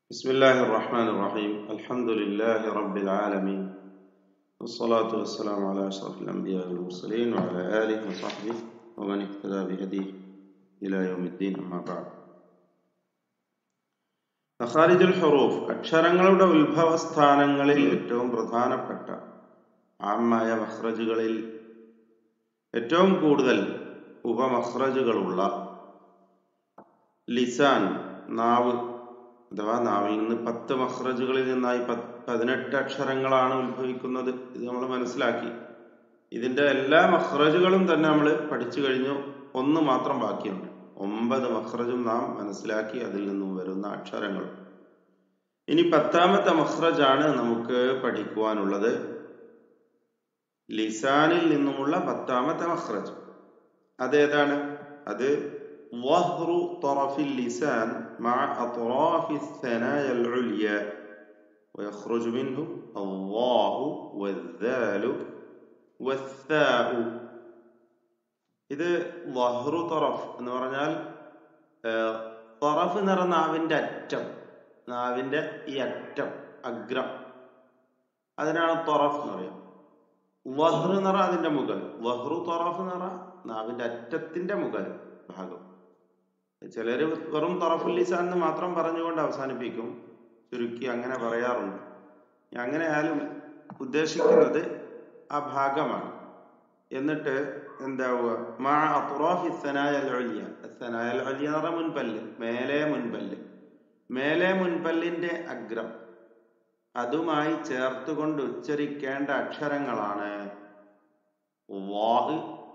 بسم الله الرحمن الرحيم الحمد لله رب العالمين والصلاة والسلام على أشرف الأنبياء والمرسلين وعلى آله وصحبه ومن اهتدى بهديه إلى يوم الدين أما بعد മഖാരിജുൽ ഹുറൂഫ് അക്ഷരങ്ങളുടെ ഉത്ഭവസ്ഥാനങ്ങളിൽ ഏറ്റവും പ്രധാനപ്പെട്ട ആമായ മഖ്റജുകളിൽ ഏറ്റവും കൂടുതൽ ഉപമഖ്റജുകളുള്ള ലിസാൻ നാവ് അഥവാ നാവിൽ നിന്ന് പത്ത് മഖ്റജുകളിൽ നിന്നായി പതിനെട്ട് അക്ഷരങ്ങളാണ് ഉത്ഭവിക്കുന്നത് ഇത് നമ്മൾ മനസ്സിലാക്കി ഇതിന്റെ എല്ലാ മഖ്റജുകളും തന്നെ നമ്മൾ പഠിച്ചു കഴിഞ്ഞു ഒന്ന് മാത്രം ബാക്കിയുണ്ട് ഒമ്പത് മഖ്റജും നാം മനസ്സിലാക്കി അതിൽ നിന്നും വരുന്ന അക്ഷരങ്ങൾ ഇനി പത്താമത്തെ മഖ്റജാണ് നമുക്ക് പഠിക്കുവാനുള്ളത് ലിസാനിൽ നിന്നുമുള്ള പത്താമത്തെ മഖ്റജ് അതേതാണ് അത് وهر طرف اللسان مع أطراف الثنايا العليا ويخرج منه الضاء والذال والثاء ഇത് വഹ്റു തറഫ് എന്ന് പറഞ്ഞാൽ തറഫ് എന്ന് പറഞ്ഞ നാവിന്റെ അറ്റം നാവിന്റെ ഈ അറ്റം അഗ്രം അതിനാണ് തൊറഫ് എന്ന് പറയാം വഹ്റ് എന്ന് പറഞ്ഞാൽ അതിന്റെ മുകൾ വഹ്റു തൊറഫ് എന്ന് പറഞ്ഞാൽ നാവിന്റെ അറ്റത്തിന്റെ മുകൾ ഭാഗം ചിലര് വെറും തറഫുൽ ലിസാൻ എന്ന് മാത്രം പറഞ്ഞുകൊണ്ട് അവസാനിപ്പിക്കും ചുരുക്കി അങ്ങനെ പറയാറുണ്ട് അങ്ങനെ ആയാലും ഉദ്ദേശിക്കുന്നത് ആ ഭാഗമാണ് എന്നിട്ട് എന്താവുക മാ അത്റാഫി സനായൽ ഒഴിയ സനായൽ ഒഴിയ എന്ന് പറഞ്ഞ മുൻപല്ല് മേലെ മുൻപല്ല് മേലെ മുൻപല്ലിന്റെ അഗ്രം അതുമായി ചേർത്തുകൊണ്ട് ഉച്ചരിക്കേണ്ട അക്ഷരങ്ങളാണ് വാഹ്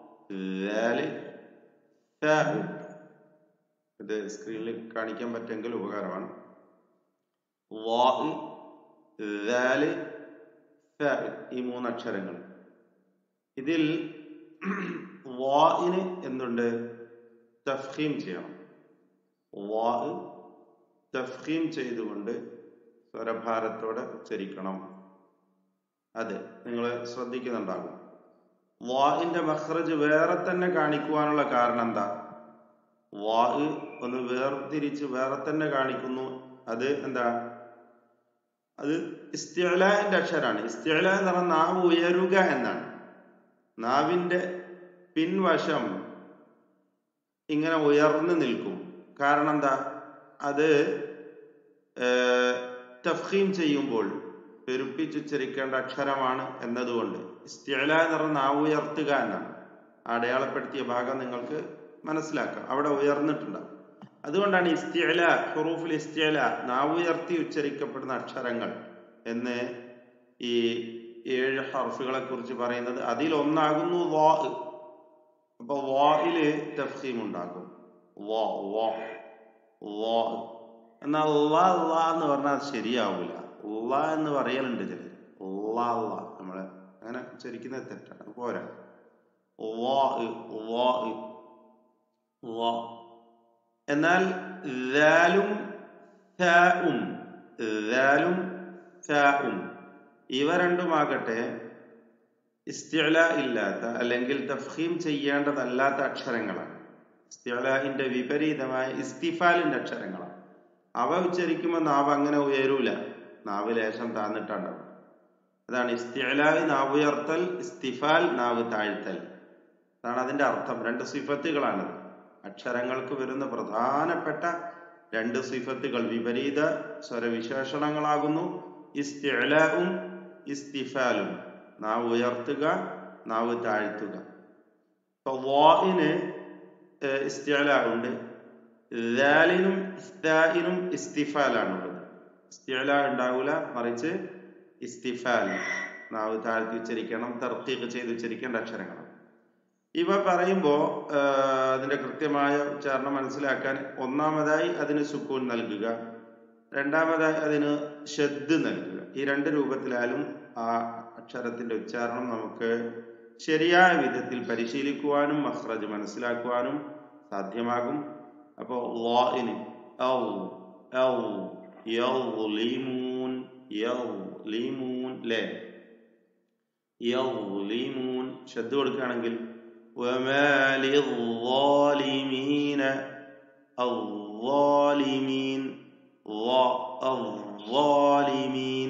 ഇത് സ്ക്രീനിൽ കാണിക്കാൻ പറ്റുമെങ്കിൽ ഉപകാരമാണ് ഈ മൂന്നക്ഷരങ്ങൾ ഇതിൽ വാഇന് എന്തുണ്ട് തഫ്ഹീം ചെയ്യണം വാ തഫ്ഹീം ചെയ്തുകൊണ്ട് സ്വരഭാരത്തോടെ ഉച്ചരിക്കണം അതെ നിങ്ങൾ ശ്രദ്ധിക്കുന്നുണ്ടാകും വാഇന്റെ മഖ്റജ് വേറെ തന്നെ കാണിക്കുവാനുള്ള കാരണം എന്താ വാ ഒന്ന് വേർതിരിച്ച് വേറെ തന്നെ കാണിക്കുന്നു അത് എന്താ അത് ഇസ്തിഅലാന്റെ അക്ഷരാണ് ഇസ്തിഅല എന്ന് പറഞ്ഞാൽ നാവ് ഉയരുക എന്നാണ് നാവിന്റെ പിൻവശം ഇങ്ങനെ ഉയർന്നു നിൽക്കും കാരണം എന്താ അത് തഫ്ഹീം ചെയ്യുമ്പോൾ പെരുപ്പിച്ചുച്ചരിക്കേണ്ട അക്ഷരമാണ് എന്നതുകൊണ്ട് ഇസ്തിഅല എന്ന് പറഞ്ഞാൽ നാവ് ഉയർത്തുക എന്നാണ് അടയാളപ്പെടുത്തിയ ഭാഗം നിങ്ങൾക്ക് മനസ്സിലാക്കാം അവിടെ ഉയർന്നിട്ടുണ്ടാവും അതുകൊണ്ടാണ് ഇസ്തിഅല ഹുറൂഫുൽ ഇസ്തിഅല നാവുയർത്തി ഉച്ചരിക്കപ്പെടുന്ന അക്ഷരങ്ങൾ എന്ന് ഈ ഏഴ് ഹർഫുകളെ കുറിച്ച് പറയുന്നത് അതിൽ ഒന്നാകുന്നു വാ അപ്പൊ വായില് തഫ്ഹീം ഉണ്ടാകും വാ വാ വാ എന്നാൽ അള്ളാ അള്ളാ എന്ന് പറഞ്ഞാൽ ശരിയാവൂല ഉള്ള എന്ന് പറയലുണ്ട് ചിലർ ഉള്ള അള്ള നമ്മള് അങ്ങനെ ഉച്ചരിക്കുന്നത് തെറ്റാണ് പോരാ വാ വാ എന്നാൽ ദാലും ഉം ദാലും ഉം ഇവ രണ്ടുമാകട്ടെ ഇസ്തിഅല ഇല്ലാത്ത അല്ലെങ്കിൽ തഫ്ഹീം ചെയ്യേണ്ടതല്ലാത്ത അക്ഷരങ്ങളാണ് ഇസ്തിഅലാഹിന്റെ വിപരീതമായ ഇസ്തിഫാലിന്റെ അക്ഷരങ്ങളാണ് അവ ഉച്ചരിക്കുമ്പോൾ നാവ് അങ്ങനെ ഉയരൂല നാവ് ലേശം താന്നിട്ടുണ്ടാവും അതാണ് ഇസ്തിഅലാഹി നാവ് ഉയർത്തൽ ഇസ്തിഫാൽ നാവ് താഴ്ത്തൽ അതാണ് അതിന്റെ അർത്ഥം രണ്ട് സിഫത്തുകളാണത് അക്ഷരങ്ങൾക്ക് വരുന്ന പ്രധാനപ്പെട്ട രണ്ട് സിഫത്തുകൾ വിപരീത സ്വരവിശേഷണങ്ങളാകുന്നു ഇസ്തിഅലാവും ഇസ്തിഫാലും നാവ് ഉയർത്തുക നാവ് താഴ്ത്തുക ഇപ്പൊ വാഇന് ഇസ്തിഅല ഉണ്ട് ദാലിനും ഇസ്താഇനും ഇസ്തിഫാലാണുള്ളത് ഇസ്തിഅല ഉണ്ടാവില്ല മറിച്ച് ഇസ്തിഫാൽ നാവ് താഴ്ത്തി ഉച്ചരിക്കണം തർക്കീഖ് ചെയ്ത് ഉച്ചരിക്കേണ്ട അക്ഷരങ്ങളാണ് ഇവ പറയുമ്പോൾ അതിന്റെ കൃത്യമായ ഉച്ചാരണം മനസ്സിലാക്കാൻ ഒന്നാമതായി അതിന് സുക്കൂൻ നൽകുക രണ്ടാമതായി അതിന് ഷദ് നൽകുക ഈ രണ്ട് രൂപത്തിലായാലും ആ അക്ഷരത്തിന്റെ ഉച്ചാരണം നമുക്ക് ശരിയായ വിധത്തിൽ പരിശീലിക്കുവാനും മഹ്റജ് മനസ്സിലാക്കുവാനും സാധ്യമാകും അപ്പോൾ വാഇന് ലെ ഷദ് കൊടുക്കുകയാണെങ്കിൽ وما للظالمين الظالمين الظالمين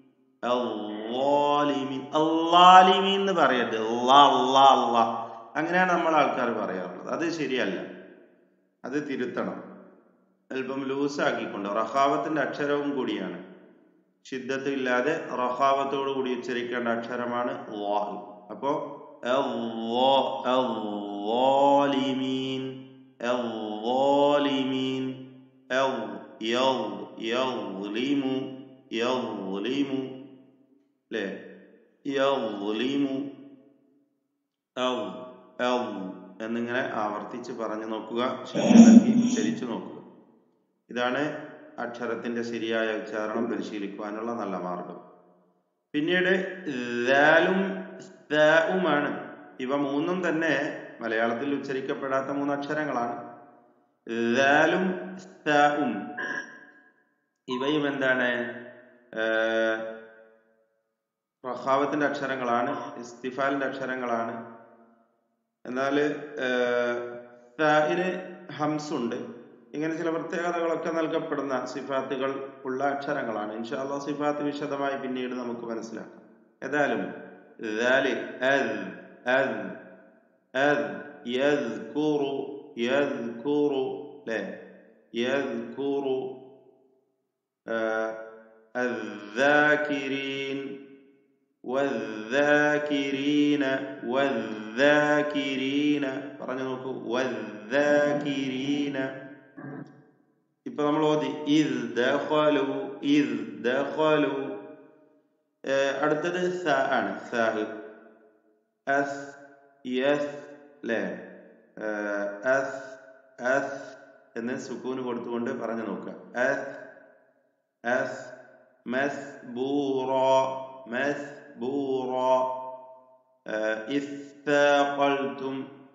الظالمين അള്ളാലിമീൻ എന്ന് പറയരുത് അല്ലാ അല്ലാ അല്ലാ അങ്ങനെയാണ് നമ്മൾ ആൾക്കാർ പറയാറുള്ളത് അത് ശരിയല്ല അത് തിരുത്തണം അല്പം ലൂസാക്കിക്കൊണ്ട് റഹാവത്തിന്റെ അക്ഷരവും കൂടിയാണ് ഷിദ്ദത്ത് ഇല്ലാതെ റഹാവത്തോടു കൂടി ഉച്ചരിക്കേണ്ട അക്ഷരമാണ് വാഹ് അപ്പോ الظالمين الظالمين يظلم يظلم ല്ലേ يظلم ഔ ഔ എന്നിങ്ങനെ ആവർത്തിച്ച് പറഞ്ഞു നോക്കുക ശ്രദ്ധ നൽകി ഉച്ചരിച്ചു നോക്കുക ഇതാണ് അക്ഷരത്തിന്റെ ശരിയായ ഉച്ചാരണം പരിശീലിക്കുവാനുള്ള നല്ല മാർഗം പിന്നീട് ദാലും ുമാണ് ഇവ മൂന്നും തന്നെ മലയാളത്തിൽ ഉച്ചരിക്കപ്പെടാത്ത മൂന്ന് അക്ഷരങ്ങളാണ് ദാലും ഉം ഇവയും എന്താണ് റഹാവത്തിന്റെ അക്ഷരങ്ങളാണ് ഇസ്തിഫാലിന്റെ അക്ഷരങ്ങളാണ് എന്നാൽ ന് ഹംസുണ്ട് ഇങ്ങനെ ചില പ്രത്യേകതകളൊക്കെ നൽകപ്പെടുന്ന സിഫാത്തുകൾ ഉള്ള അക്ഷരങ്ങളാണ് ഇൻഷാല്ല സിഫാത്ത് വിശദമായി പിന്നീട് നമുക്ക് മനസ്സിലാക്കാം ഏതായാലും الذاكرين والذاكرين والذاكرين പറഞ്ഞു നോക്കൂ والذاكرين ഇപ്പൊ നമ്മൾ ഓതി ഇദ് ദഖലു ഇദ് ദഖലു അടുത്തത് സ ആണ് സാഹ് അസ് യസ് ലെ അസ് അസ് എന്ന് സുക്കൂന് കൊടുത്തുകൊണ്ട് പറഞ്ഞു നോക്കുക അസ് അസ് മസ്ബൂറ മസ്ബൂറ ഇസ്താഖൽതും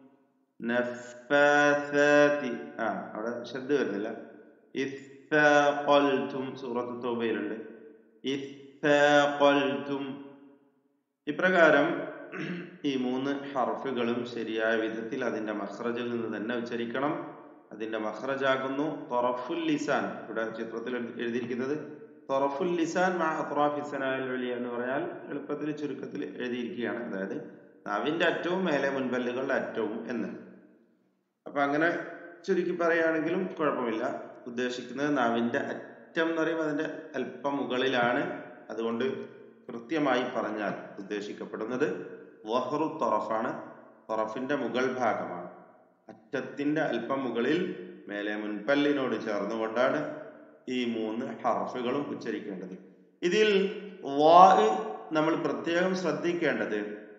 നഫാസാത്തി ആ അവിടെ ശ്രദ്ധ വരുന്നില്ല ഇസ്താഖൽതും സൂറത്ത് തൗബയിലുണ്ട് ഇസ്താഖൽതും ഇപ്രകാരം ഈ മൂന്ന് ഹർഫുകളും ശരിയായ വിധത്തിൽ അതിന്റെ മഹ്റജിൽ നിന്ന് തന്നെ ഉച്ചരിക്കണം അതിന്റെ മഹ്റജാകുന്നു തൊറഫുൽ ലിസാൻ ഇവിടെ ചിത്രത്തിൽ എഴുതിയിരിക്കുന്നത് തൊറഫുൽ ലിസാൻ വലിയ എന്ന് പറഞ്ഞാൽ എളുപ്പത്തിൽ ചുരുക്കത്തിൽ എഴുതിയിരിക്കുകയാണ് അതായത് നാവിന്റെ അറ്റവും മേലെ മുൻപല്ലുകളുടെ അറ്റവും എന്ന് അപ്പൊ അങ്ങനെ ചുരുക്കി പറയുകയാണെങ്കിലും കുഴപ്പമില്ല ഉദ്ദേശിക്കുന്നത് നാവിന്റെ അറ്റം എന്ന് പറയുമ്പോൾ അതിന്റെ അല്പം മുകളിലാണ് അതുകൊണ്ട് കൃത്യമായി പറഞ്ഞാൽ ഉദ്ദേശിക്കപ്പെടുന്നത് വഹറു തൊറഫാണ് തൊറഫിന്റെ മുകൾ ഭാഗമാണ് അറ്റത്തിന്റെ അല്പം മുകളിൽ മേലെ മുൻപല്ലിനോട് ചേർന്നുകൊണ്ടാണ് ഈ മൂന്ന് ഹർഫുകളും ഉച്ചരിക്കേണ്ടത് ഇതിൽ വാ നമ്മൾ പ്രത്യേകം ശ്രദ്ധിക്കേണ്ടത്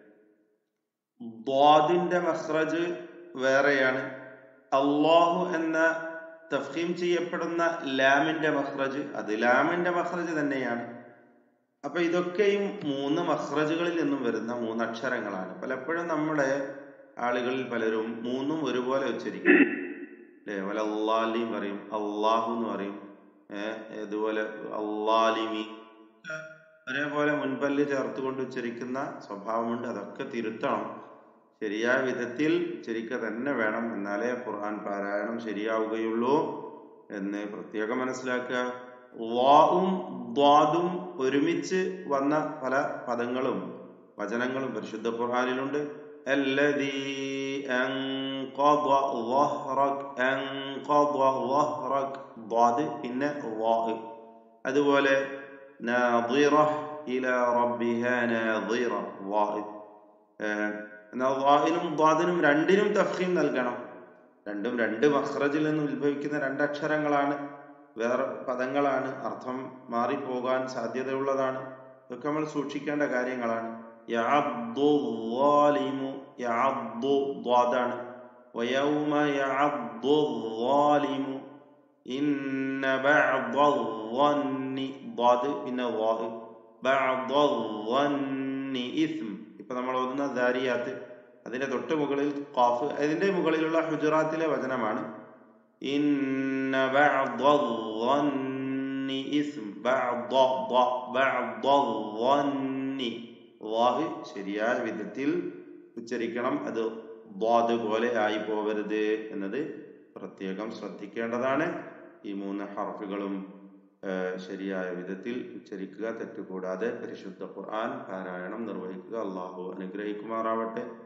ദ്വാദിന്റെ മഹ്റജ് വേറെയാണ് അള്ളാഹു എന്ന തഫീം ചെയ്യപ്പെടുന്ന ലാമിന്റെ മഹ്റജ് അത് ലാമിന്റെ മഹ്റജ് തന്നെയാണ് അപ്പൊ ഇതൊക്കെയും മൂന്ന് മഹ്റജുകളിൽ നിന്നും വരുന്ന മൂന്ന് അക്ഷരങ്ങളാണ് പലപ്പോഴും നമ്മുടെ ആളുകളിൽ പലരും മൂന്നും ഒരുപോലെ ഉച്ചരിക്കും അല്ലെ പോലെ അള്ളാലിം പറയും അള്ളാഹു എന്ന് പറയും ഏഹ് ഇതുപോലെ അള്ളാലിമി ഒരേപോലെ മുൻപല്ല് ചേർത്തുകൊണ്ട് ഉച്ചരിക്കുന്ന സ്വഭാവമുണ്ട് അതൊക്കെ തിരുത്തണം ശരിയായ വിധത്തിൽ ഉച്ചരിക്കുക തന്നെ വേണം എന്നാലേ ഖുർആൻ പാരായണം ശരിയാവുകയുള്ളൂ എന്ന് പ്രത്യേകം മനസ്സിലാക്കുക വാവും ദ്വാദും ഒരുമിച്ച് വന്ന പല പദങ്ങളും വചനങ്ങളും പരിശുദ്ധ ഖുർആനിലുണ്ട് الذي أنقض ظهرك أنقض ظهرك ضاد പിന്നെ ضاء അതുപോലെ ناظرة إلى ربها ناظرة ضاء എന്നാൽ ضاءനും ضادനും രണ്ടിനും തഫ്ഹീം നൽകണം രണ്ടും രണ്ട് മഖ്റജിൽ നിന്ന് ഉത്ഭവിക്കുന്ന രണ്ട് അക്ഷരങ്ങളാണ് വേറെ പദങ്ങളാണ് അർത്ഥം മാറിപ്പോകാൻ സാധ്യതയുള്ളതാണ് ഇതൊക്കെ നമ്മൾ സൂക്ഷിക്കേണ്ട കാര്യങ്ങളാണ് يعض الظالم يعض ضادان ويوم يعض الظالم إن بعض الظن ضاد പിന്നെ ضاء بعض الظن إثم ഇപ്പൊ നമ്മൾ ഓതുന്ന ദാരിയാത്ത് അതിന്റെ തൊട്ട് മുകളിൽ ഖാഫ് അതിന്റെ മുകളിലുള്ള ഹുജറാത്തിലെ വചനമാണ് ഇന്ന بعض الظن إثم بعض بعض الظن വാഹ് ശരിയായ വിധത്തിൽ ഉച്ചരിക്കണം അത് ദ്വാദ് പോലെ ആയി പോവരുത് എന്നത് പ്രത്യേകം ശ്രദ്ധിക്കേണ്ടതാണ് ഈ മൂന്ന് ഹർഫുകളും ശരിയായ വിധത്തിൽ ഉച്ചരിക്കുക തെറ്റുകൂടാതെ പരിശുദ്ധ ഖുർആൻ പാരായണം നിർവഹിക്കുക അള്ളാഹു അനുഗ്രഹിക്കുമാറാവട്ടെ